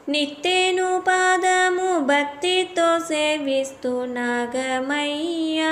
నిత్తేను పాదము భక్తితో సేవిస్తూ నాగమయ్యా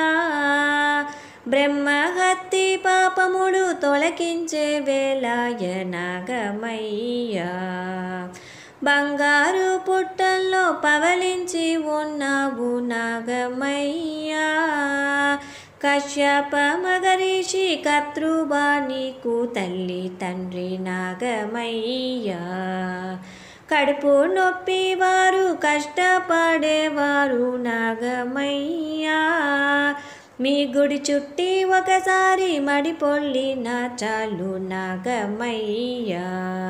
బ్రహ్మహత్తి పాపముడు తొలగించే వేలాయ నాగమయ్యా బంగారు పుట్టల్లో పవలించి ఉన్నావు నాగమయ్యా కశ్యప మగరిషి కర్తృబా నీకు తల్లి తండ్రి నాగమయ్యా కడుపు నొప్పి వారు కష్టపడేవారు నాగమయ్యా మీ గుడి చుట్టి ఒకసారి మడిపొల్లిన చాలు నాగమయ్యా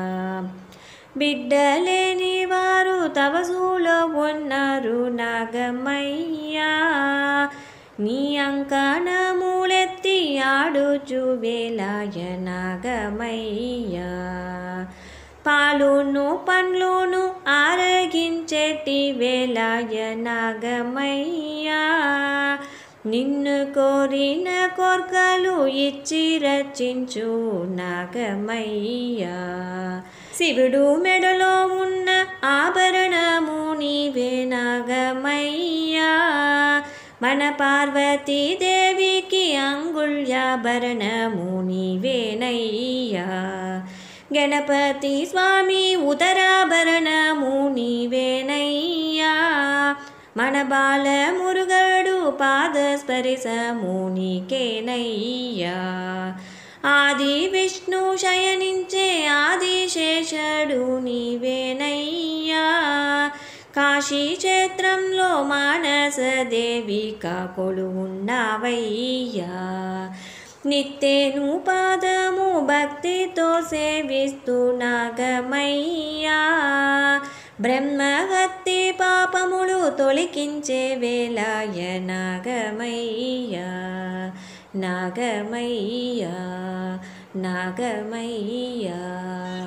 బిడ్డలేని వారు తవసులో ఉన్నారు నాగమయ్యా నీ అంకణములెత్తి ఆడుచు వేలాయ నాగమయ్యా పాలును పండ్లును ఆరగించేటి వేలాయ నాగమయ్యా నిన్ను కోరిన కోర్కలు ఇచ్చి రచించు నాగమయ్యా శివుడు మెడలో ఉన్న ఆభరణము నీవే నాగమయ్యా మన పార్వతీదేవికి అంగుళ్యాభరణము నీవేనయ్యా గణపతి స్వామి ఉదరాభరణము నీవేనయ్యా మన బాల మురుగడు పాదస్పరిశము నీకేనయ్యా ఆది విష్ణు శయనించే ఆదిశేషడు నీవేనయ్యా కాశీ క్షేత్రంలో మానసదేవి కాకొలు ఉన్నావయ్యా నిత్తేను పాదము భక్తితో సేవిస్తూ నాగమయ్యా బ్రహ్మహత్తి పాపములు తొలికించే వేలాయ నాగమయ్యా నాగమయ్యా నాగమయ్యా